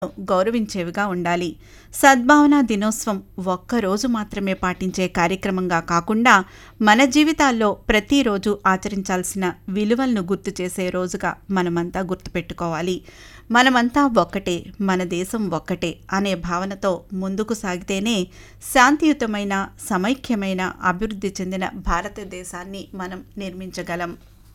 గౌరవించేవిగా ఉండాలి సద్భావన దినోత్సవం ఒక్కరోజు మాత్రమే పాటించే కార్యక్రమంగా కాకుండా మన జీవితాల్లో ప్రతిరోజు ఆచరించాల్సిన విలువలను గుర్తు చేసే రోజుగా మనమంతా గుర్తుపెట్టుకోవాలి మనమంతా ఒక్కటే మన దేశం ఒక్కటే అనే భావనతో ముందుకు సాగితేనే శాంతియుతమైన సమైక్యమైన అభివృద్ధి చెందిన భారతదేశాన్ని మనం నిర్మించగలం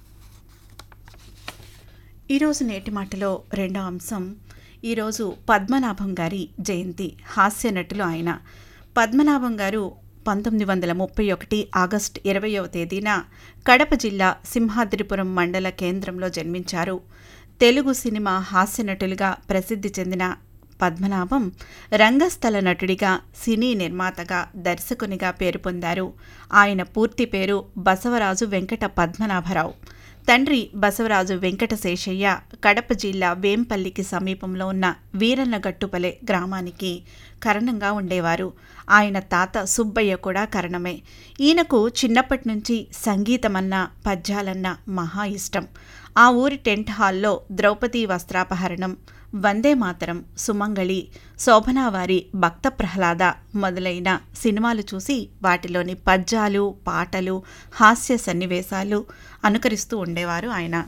ఈరోజు నేటి మాటలో రెండో అంశం ఈరోజు పద్మనాభం గారి జయంతి హాస్య నటులు ఆయన పద్మనాభం గారు పంతొమ్మిది వందల ముప్పై ఒకటి ఆగస్టు ఇరవయవ తేదీన కడప జిల్లా సింహాద్రిపురం మండల కేంద్రంలో జన్మించారు తెలుగు సినిమా హాస్య నటులుగా ప్రసిద్ధి చెందిన పద్మనాభం రంగస్థల నటుడిగా సినీ నిర్మాతగా దర్శకునిగా పేరు పొందారు ఆయన పూర్తి పేరు బసవరాజు వెంకట పద్మనాభరావు తండ్రి బసవరాజు వెంకటశేషయ్య కడప జిల్లా వేంపల్లికి సమీపంలో ఉన్న వీరన్నగట్టుపలె గ్రామానికి కరణంగా ఉండేవారు ఆయన తాత సుబ్బయ్య కూడా కరణమే ఈయనకు చిన్నప్పటి నుంచి సంగీతమన్న పద్యాలన్న మహా ఇష్టం ఆ ఊరి టెంట్ హాల్లో ద్రౌపది వస్త్రాపహరణం వందే మాతరం సుమంగళి శోభనావారి భక్త ప్రహ్లాద మొదలైన సినిమాలు చూసి వాటిలోని పద్యాలు పాటలు హాస్య సన్నివేశాలు అనుకరిస్తూ ఉండేవారు ఆయన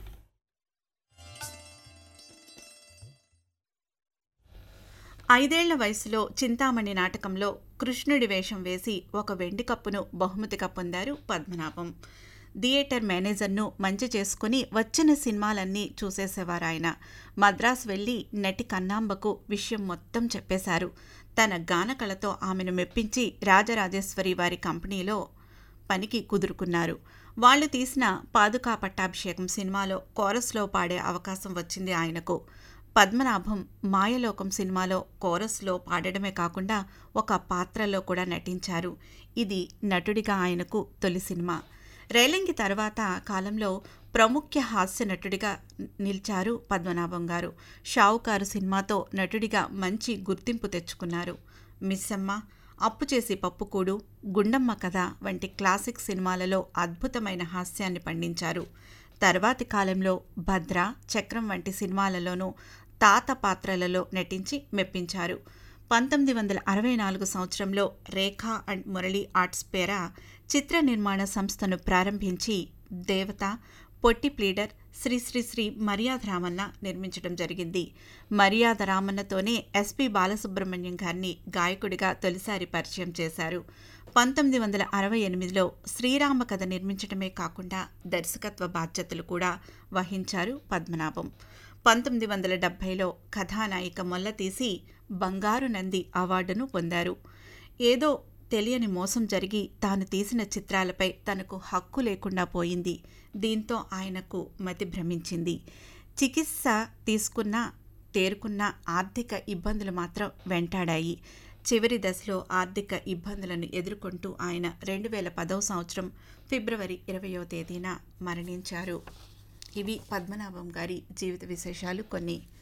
ఐదేళ్ల వయసులో చింతామణి నాటకంలో కృష్ణుడి వేషం వేసి ఒక వెండి కప్పును బహుమతిగా పొందారు పద్మనాభం థియేటర్ మేనేజర్ను మంచి చేసుకుని వచ్చిన సినిమాలన్నీ చూసేసేవారు ఆయన మద్రాస్ వెళ్ళి నటి కన్నాంబకు విషయం మొత్తం చెప్పేశారు తన గానకళతో ఆమెను మెప్పించి రాజరాజేశ్వరి వారి కంపెనీలో పనికి కుదురుకున్నారు వాళ్ళు తీసిన పాదుకా పట్టాభిషేకం సినిమాలో కోరస్లో పాడే అవకాశం వచ్చింది ఆయనకు పద్మనాభం మాయలోకం సినిమాలో కోరస్లో పాడడమే కాకుండా ఒక పాత్రలో కూడా నటించారు ఇది నటుడిగా ఆయనకు తొలి సినిమా రేలింగి తర్వాత కాలంలో ప్రముఖ హాస్య నటుడిగా నిలిచారు పద్మనాభం గారు షావుకారు సినిమాతో నటుడిగా మంచి గుర్తింపు తెచ్చుకున్నారు మిస్సమ్మ అప్పు చేసి పప్పుకూడు గుండమ్మ కథ వంటి క్లాసిక్ సినిమాలలో అద్భుతమైన హాస్యాన్ని పండించారు తర్వాతి కాలంలో భద్ర చక్రం వంటి సినిమాలలోనూ తాత పాత్రలలో నటించి మెప్పించారు పంతొమ్మిది వందల అరవై నాలుగు సంవత్సరంలో రేఖా అండ్ మురళి ఆర్ట్స్ పేర చిత్ర నిర్మాణ సంస్థను ప్రారంభించి దేవత పొట్టి ప్లీడర్ శ్రీ శ్రీ శ్రీ మర్యాద రామన్న నిర్మించడం జరిగింది మర్యాద రామన్నతోనే ఎస్పి బాలసుబ్రహ్మణ్యం గారిని గాయకుడిగా తొలిసారి పరిచయం చేశారు పంతొమ్మిది వందల అరవై ఎనిమిదిలో శ్రీరామ కథ నిర్మించడమే కాకుండా దర్శకత్వ బాధ్యతలు కూడా వహించారు పద్మనాభం పంతొమ్మిది వందల డెబ్భైలో కథానాయిక మొల్ల తీసి బంగారు నంది అవార్డును పొందారు ఏదో తెలియని మోసం జరిగి తాను తీసిన చిత్రాలపై తనకు హక్కు లేకుండా పోయింది దీంతో ఆయనకు మతి భ్రమించింది చికిత్స తీసుకున్న తేరుకున్న ఆర్థిక ఇబ్బందులు మాత్రం వెంటాడాయి చివరి దశలో ఆర్థిక ఇబ్బందులను ఎదుర్కొంటూ ఆయన రెండు వేల పదవ సంవత్సరం ఫిబ్రవరి ఇరవయో తేదీన మరణించారు ఇవి పద్మనాభం గారి జీవిత విశేషాలు కొన్ని